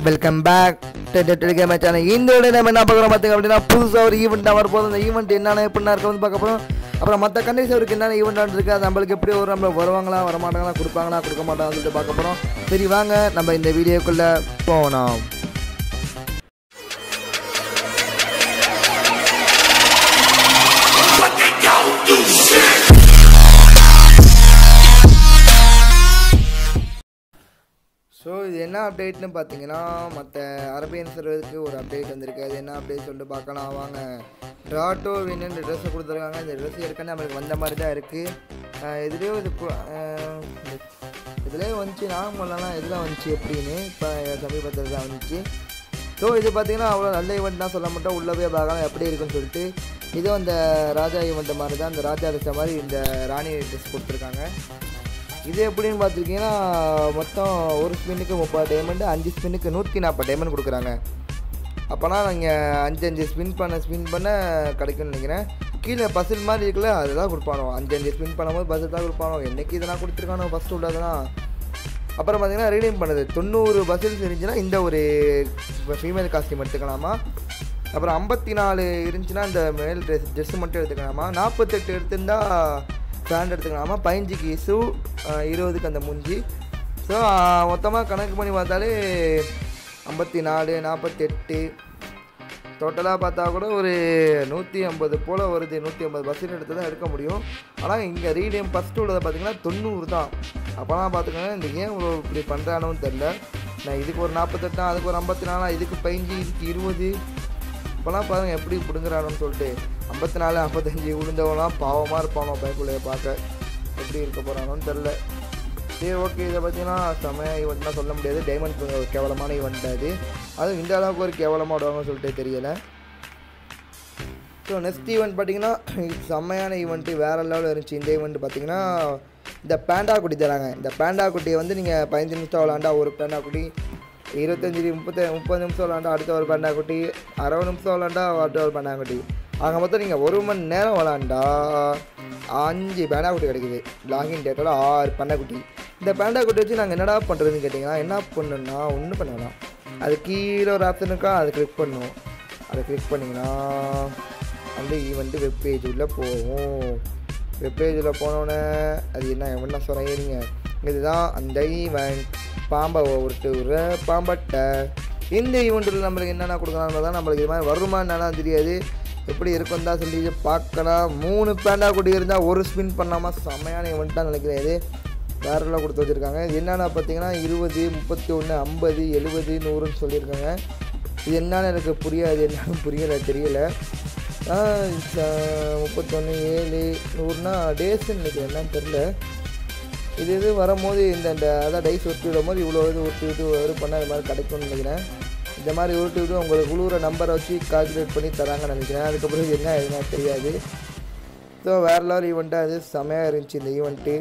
welcome back telegram channel இந்த video நம்ம என்ன பார்க்குறோம் பார்த்தீங்க அப்படின்னா புதுசாக ஒரு ஈவெண்ட் வரப்போகுது அந்த ஈவெண்ட் என்னென்ன எப்படின்னா இருக்க வந்து பார்க்க போகிறோம் அப்புறம் மற்ற கண்ட்ரிஸ் அவருக்கு என்னென்ன ஈவெண்ட் இருக்குது அது நம்மளுக்கு எப்படி ஒரு நம்மளுக்கு வருவாங்களா வரமாட்டாங்களா கொடுப்பாங்களா கொடுக்க மாட்டாங்கன்னு சொல்லிட்டு பார்க்க போகிறோம் சரி வாங்க நம்ம இந்த வீடியோக்குள்ளே போகணும் ஸோ இது என்ன அப்டேட்னு பார்த்தீங்கன்னா மற்ற அரபியன் சர்வருக்கு ஒரு அப்டேட் வந்திருக்கு அது என்ன அப்டேட் சொல்லிட்டு பார்க்கலாம் வாங்க ட்ராட்டோ வின்னு இந்த ட்ரெஸ்ஸை கொடுத்துருக்காங்க இந்த ட்ரெஸ் ஏற்கனவே நம்மளுக்கு வந்த மாதிரி தான் இருக்குது இதுலேயும் இது கு- அஹ் இந்த- இதுலேயே வந்துச்சு நார்மல்லாம் இதில் வந்துச்சு எப்படின்னு இப்போ சமீபத்தில் தான் வந்துச்சு ஸோ இது பார்த்தீங்கன்னா அவ்வளோ நல்ல ஈவெண்ட் தான் சொல்ல மாட்டோம் உள்ளே போய் பார்க்கலாம் எப்படி இருக்குன்னு சொல்லிட்டு இதுவும் அந்த ராஜா ஈவெண்ட் மாதிரி தான் இந்த ராஜா ட்ரெஸ் மாதிரி இந்த ராணி ட்ரெஸ் கொடுத்துருக்காங்க இது எப்படின்னு பார்த்துருக்கீங்கன்னா மொத்தம் ஒரு ஸ்பின்னுக்கு முப்பது டைமண்டு அஞ்சு ஸ்பின்னுக்கு நூற்றி நாற்பது டைமண்ட் கொடுக்குறாங்க அப்போனா நீங்கள் அஞ்சு அஞ்சு ஸ்பின் பண்ண ஸ்பின் பண்ண கிடைக்கும்னு நினைக்கிறேன் கீழே பசில் மாதிரி இருக்குல்ல அதுதான் கொடுப்பானோ அஞ்சு அஞ்சு ஸ்பின் பண்ணும்போது பசில் தான் கொடுப்பானோ என்னைக்கு இதெல்லாம் கொடுத்துருக்கானோ ஃபஸ்ட்டு உள்ளதெல்லாம் அப்புறம் பார்த்தீங்கன்னா ரீடிங் பண்ணுது தொண்ணூறு பசில்ஸ் இருந்துச்சுன்னா இந்த ஒரு ஃபீமேல் காஸ்டியூம் எடுத்துக்கலாமா அப்புறம் ஐம்பத்தி நாலு இருந்துச்சுன்னா இந்த மேல் ட்ரெஸ் ட்ரெஸ் மட்டும் எடுத்துக்கலாமா நாற்பத்தெட்டு எடுத்திருந்தா பேண்ட் எடுத்துக்கலாமா பதினஞ்சுக்கு ஷூ இருபதுக்கு அந்த மூஞ்சி ஸோ மொத்தமாக கணக்கு பண்ணி பார்த்தாலே ஐம்பத்தி நாலு நாற்பத்தெட்டு டோட்டலாக பார்த்தா கூட ஒரு நூற்றி ஐம்பது போல் வருது நூற்றி ஐம்பது பர்சன்ட் எடுத்து தான் எடுக்க முடியும் ஆனால் இங்கே ரீடியம் ஃபஸ்ட்டு உள்ளதை பார்த்தீங்கன்னா தொண்ணூறு தான் அப்போலாம் பார்த்துக்கோங்க இந்த ஏன் இவ்வளோ இப்படி பண்ணுறானோன்னு தெரில நான் இதுக்கு ஒரு நாற்பத்தெட்டா அதுக்கு ஒரு ஐம்பத்தி நாலா இதுக்கு பதினஞ்சு இதுக்கு இருபது இப்போலாம் பாருங்க எப்படி பிடுங்குறானோன்னு சொல்லிட்டு ஐம்பத்தி நாலு ஐம்பத்தஞ்சு விழுந்தவங்களாம் பாவமாக இருப்பானோ பைக்குள்ளே பார்க்க எப்படி இருக்க போகிறானோன்னு தெரில சரி ஓகே இதை பார்த்தீங்கன்னா செம்ம ஈவெண்ட்லாம் சொல்ல முடியாது டைமண்ட் ஒரு கேவலமான ஈவெண்ட் அது அதுவும் இந்த அளவுக்கு ஒரு கேவலமாக விடுவாங்கன்னு சொல்லிட்டு தெரியலை ஸோ நெக்ஸ்ட் ஈவெண்ட் பார்த்தீங்கன்னா இது செம்மையான ஈவெண்ட்டு வேறு லெவலில் இருந்துச்சு இந்த ஈவெண்ட் பார்த்தீங்கன்னா இந்த பேண்டா குட்டி தராங்க இந்த பேண்டா குட்டியை வந்து நீங்கள் பதினஞ்சு நிமிஷம் விளாண்டா ஒரு பேண்டா குட்டி இருபத்தஞ்சி முப்பத்தி முப்பது நிமிஷம் விளாண்டா அடுத்த ஒரு பேண்டா குட்டி அறுபது நிமிஷம் விளாண்டா அடுத்த ஒரு பேண்டா குட்டி ஆக மொத்தம் நீங்கள் ஒரு மணி நேரம் விளாண்டா அஞ்சு பேண்டா குட்டி கிடைக்குது லாகின் டேட்டோட ஆறு பேண்டா குட்டி இந்த பேண்டா குட்டி வச்சு நாங்கள் என்னடா பண்ணுறதுன்னு கேட்டிங்கன்னா என்ன பண்ணணும்னா ஒன்றும் பண்ண வேணாம் அது கீழே ஒரு ஆப்ஷன் இருக்கா அதை கிளிக் பண்ணுவோம் அதை கிளிக் பண்ணிங்கன்னா அந்த ஈவெண்ட்டு வெப்பேஜ் உள்ளே போகும் வெப்பேஜில் போனோடனே அது என்ன என்ன சொல்கிறீங்க இதுதான் அந்த ஈவெண்ட் பாம்பை உருட்டு விடுற பாம்பட்டை இந்த ஈவெண்ட்டில் நம்மளுக்கு என்னென்ன கொடுக்குறாங்க தான் நம்மளுக்கு இது மாதிரி வருமா என்னன்னா தெரியாது எப்படி இருக்கும் தான் சொல்லி பார்க்கலாம் மூணு பேண்டா குட்டி இருந்தால் ஒரு ஸ்பின் பண்ணாமல் செம்மையான ஈவெண்ட் தான் நினைக்கிறேன் இது வேறெல்லாம் கொடுத்து வச்சுருக்காங்க இது என்னென்ன பார்த்தீங்கன்னா இருபது முப்பத்தி ஒன்று ஐம்பது எழுபது நூறுன்னு சொல்லியிருக்காங்க இது என்னன்னு எனக்கு புரியாது என்னன்னு புரியலை தெரியல முப்பத்தொன்று ஏழு நூறுனா டேஸ்ன்னு நினைக்கிறேன் என்னன்னு தெரில இது இது வரும்போது இந்த இந்த அதான் டைஸ் ஒட்டி விடும் போது இவ்வளோ இது ஒட்டி விட்டு இது பண்ணால் இது மாதிரி கிடைக்கும்னு நினைக்கிறேன் இந்த மாதிரி ஒட்டி விட்டு உங்களுக்கு குழுவுற நம்பரை வச்சு கால்குலேட் பண்ணி தராங்கன்னு நினைக்கிறேன் அதுக்கப்புறம் இது என்ன எதுனா தெரியாது ஸோ வேறு லெவல் ஈவெண்ட்டாக அது செமையாக இருந்துச்சு இந்த ஈவெண்ட்டு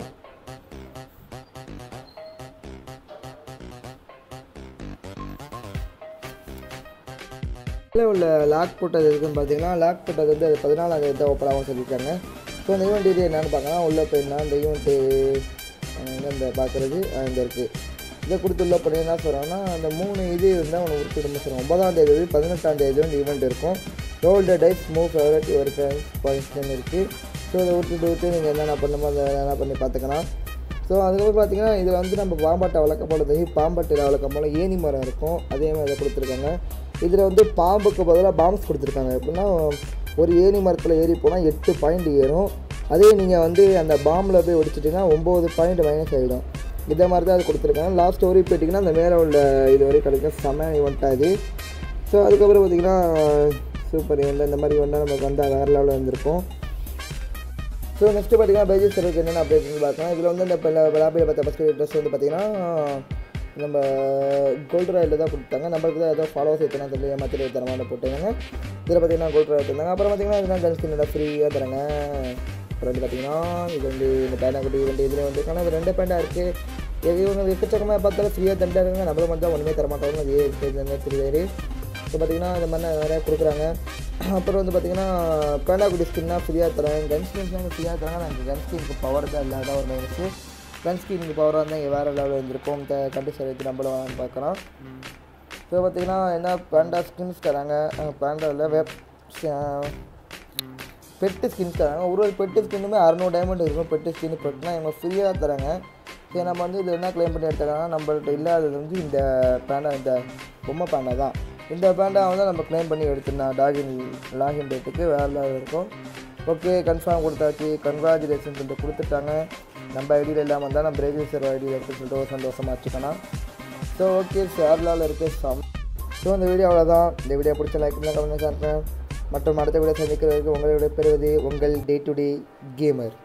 இதில் உள்ள லாக் போட்டது இருக்குன்னு பார்த்தீங்கன்னா லாக் போட்டது வந்து அது பதினாலாம் தேதி தான் ஓப்பன் ஆகும் சொல்லியிருக்காங்க ஸோ இந்த ஈவெண்ட் இது என்னென்னு பார்க்கலாம் உள்ளே போயிருந்தா இந்த ஈவெண்ட்டு இந்த பார்க்குறது இந்த இருக்குது இதை கொடுத்து உள்ள பண்ணி என்ன சொல்கிறாங்கன்னா அந்த மூணு இது இருந்தால் உனக்கு உருப்பிடும் சொல்லுவோம் ஒன்பதாம் தேதி வந்து பதினெட்டாம் தேதி வந்து ஈவெண்ட் இருக்கும் roll the dice move favourite ஒரு பாயிண்ட்ஸ்னு இருக்குது ஸோ இதை விட்டுட்டு விட்டு நீங்கள் என்னென்ன பண்ணுமோ அதை என்ன பண்ணி பார்த்துக்கலாம் ஸோ அதுக்கப்புறம் பார்த்தீங்கன்னா இதில் வந்து நம்ம பாம்பாட்டை வளர்க்க போகிறது பாம்பாட்டையில் வளர்க்க போல ஏனி மரம் இருக்கும் அதே மாதிரி அதை கொடுத்துருக்காங்க இதில் வந்து பாம்புக்கு பதிலாக பாம்ஸ் கொடுத்துருக்காங்க எப்படின்னா ஒரு ஏணி மரத்தில் ஏறி போனால் எட்டு பாயிண்ட் ஏறும் அதே நீங்கள் வந்து அந்த பாம்பில் போய் ஒடிச்சிட்டிங்கன்னா ஒம்பது பாயிண்ட் மைனஸ் ஆகிடும் இதே மாதிரி தான் அது கொடுத்துருக்காங்க லாஸ்ட் ஸ்டோரி போயிட்டிங்கன்னா அந்த மேலே உள்ள இது வரைக்கும் கிடைக்கும் செம ஈவெண்ட்டாக இது ஸோ அதுக்கப்புறம் பார்த்திங்கன்னா சூப்பர் ஈவெண்ட் இந்த மாதிரி ஈவெண்ட்டாக நமக்கு வந்து வேறு லெவலில் வந்திருக்கும் ஸோ நெக்ஸ்ட்டு பார்த்தீங்கன்னா பேஜஸ் சர்வருக்கு என்னென்ன அப்டேட் பார்க்கலாம் இதில் வந்து இந்த இப்போ விளாபியில் பார்த்த ஃபஸ்ட் ட்ரெஸ் வந்து பார்த்தீங்கன்னா நம்ம கோல்டு ராயில் தான் கொடுத்தாங்க நம்மளுக்கு தான் ஏதோ ஃபாலோவர்ஸ் எத்தனை தெரியல ஏமாத்திரி தரமான போட்டுருந்தாங்க இதில் பார்த்தீங்கன்னா கோல்டு ராயில் தந்தாங்க அப்புறம் பார்த்தீங்கன்னா இதுதான் கன் ஸ்கின் ஃப்ரீயாக தராங்க அப்புறம் வந்து பார்த்தீங்கன்னா இது வந்து இந்த பேண்டா குட்டி வந்து இதில் வந்து ஆனால் இது ரெண்டு பேண்டா இருக்குது எது இவங்க எக்கச்சக்கமாக பார்த்தாலும் ஃப்ரீயாக தண்டாருங்க நம்மள மட்டும் தான் ஒன்றுமே தர மாட்டாங்க அது ஏ தெரியாது இப்போ பார்த்தீங்கன்னா இந்த மாதிரி நிறையா கொடுக்குறாங்க அப்புறம் வந்து பார்த்தீங்கன்னா பேண்டா குட்டி ஸ்கின்னா ஃப்ரீயாக தராங்க கன் ஸ்கின்ஸ்லாம் ஃப்ரீயாக தராங்க நான் கன் ஸ்கின்க்கு பவர் தான் இல்லாத ஒரு மைனஸு கன் ஸ்கின்க்கு பவராக இருந்தால் இங்கே வேறு லெவலில் இருந்திருக்கும் இந்த கண்டு சர்வீஸ் நம்மளும் பார்க்கலாம் ஸோ பார்த்தீங்கன்னா என்ன பேண்டா ஸ்கின்ஸ் தராங்க பேண்டாவில் வெப் பெட்டு ஸ்கின்ஸ் தராங்க ஒரு ஒரு பெட்டு ஸ்கின்னுமே அறநூறு டைமண்ட் இருக்கும் பெட்டு ஸ்கின் பெட்டுனா இவங்க ஃப்ரீயாக தராங்க சரி நம்ம வந்து இது என்ன க்ளைம் பண்ணி எடுத்துக்கலாம் நம்மள்ட்ட இல்லாதது வந்து இந்த பேண்டா இந்த பொம்மை பேண்டா தான் இந்த பேண்டா வந்து நம்ம க்ளைம் பண்ணி எடுத்துடலாம் டாகின் லாகின் டேட்டுக்கு வேறு லெவல் இருக்கும் ஓகே கன்ஃபார்ம் கொடுத்தாச்சு கங்க்ராச்சுலேஷன் சொல்லிட்டு கொடுத்துட்டாங்க நம்ம ஐடியில் இல்லாமல் இருந்தால் நம்ம பிரேஜில் சார் ஐடியில் இருக்குன்னு சொல்லிட்டு ஒரு சந்தோஷமாக வச்சுக்கலாம் ஸோ ஓகே சேர்லாவில் இருக்க சம் ஸோ இந்த வீடியோ அவ்வளோதான் இந்த வீடியோ பிடிச்ச லைக் பண்ணி கமெண்ட் பண்ணுங்க மற்றும் அடுத்த வீடியோ சந்திக்கிறதுக்கு உங்களை விட பெறுவது உங்கள் டே டு டே கேமர்